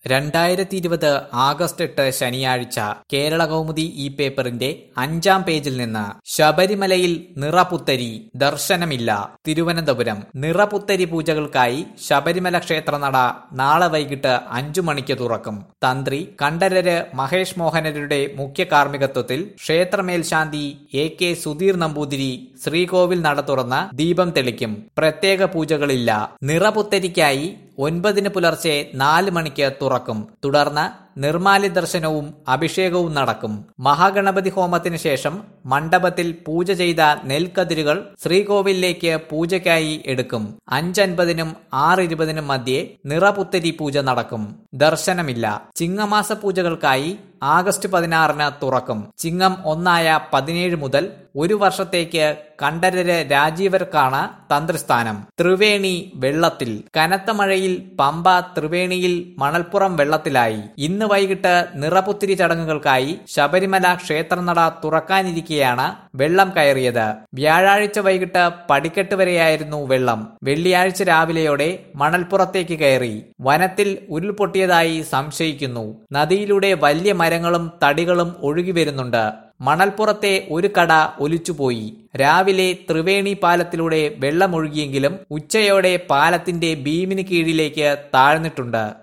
രണ്ടായിരത്തി ഇരുപത് ആഗസ്റ്റ് എട്ട് ശനിയാഴ്ച കേരള കൗമുദി ഈ പേപ്പറിന്റെ അഞ്ചാം പേജിൽ നിന്ന് ശബരിമലയിൽ നിറപുത്തരി ദർശനമില്ല തിരുവനന്തപുരം നിറപുത്തരി പൂജകൾക്കായി ശബരിമല ക്ഷേത്രനട നാളെ വൈകിട്ട് അഞ്ചു മണിക്ക് തുറക്കും തന്ത്രി കണ്ഠരര് മഹേഷ് മോഹനരുടെ മുഖ്യ കാർമ്മികത്വത്തിൽ ക്ഷേത്രമേൽശാന്തി എ കെ സുധീർ നമ്പൂതിരി ശ്രീകോവിൽ നട തുറന്ന് ദീപം തെളിക്കും പ്രത്യേക പൂജകളില്ല നിറപുത്തരിക്കായി ഒൻപതിന് പുലർച്ചെ നാല് മണിക്ക് തുറക്കും തുടർന്ന് നിർമാല്യ ദർശനവും അഭിഷേകവും നടക്കും മഹാഗണപതി ഹോമത്തിന് ശേഷം മണ്ഡപത്തിൽ പൂജ ചെയ്ത നെൽക്കതിരുകൾ ശ്രീകോവിലേക്ക് പൂജയ്ക്കായി എടുക്കും അഞ്ചൻപതിനും ആറ് ഇരുപതിനും മധ്യേ നിറപുത്തരി പൂജ നടക്കും ദർശനമില്ല ചിങ്ങമാസ പൂജകൾക്കായി ആഗസ്റ്റ് പതിനാറിന് തുറക്കും ചിങ്ങം ഒന്നായ പതിനേഴ് മുതൽ ഒരു വർഷത്തേക്ക് കണ്ഠരര് രാജീവർക്കാണ് തന്ത്രിസ്ഥാനം ത്രിവേണി വെള്ളത്തിൽ കനത്ത മഴയിൽ പമ്പ ത്രിവേണിയിൽ മണൽപ്പുറം വെള്ളത്തിലായി ഇന്ന് വൈകിട്ട് നിറപുത്തിരി ചടങ്ങുകൾക്കായി ശബരിമല ക്ഷേത്രനട തുറക്കാനിരിക്കെയാണ് വെള്ളം കയറിയത് വ്യാഴാഴ്ച വൈകിട്ട് പടിക്കെട്ട് വരെയായിരുന്നു വെള്ളം വെള്ളിയാഴ്ച രാവിലെയോടെ മണൽപ്പുറത്തേക്ക് കയറി വനത്തിൽ ഉരുൾപൊട്ടിയതായി സംശയിക്കുന്നു നദിയിലൂടെ വലിയ മരങ്ങളും തടികളും ഒഴുകി വരുന്നുണ്ട് മണൽപ്പുറത്തെ ഒരു കട ഒലിച്ചുപോയി രാവിലെ ത്രിവേണി പാലത്തിലൂടെ വെള്ളമൊഴുകിയെങ്കിലും ഉച്ചയോടെ പാലത്തിന്റെ ബീമിന് കീഴിലേക്ക് താഴ്ന്നിട്ടുണ്ട്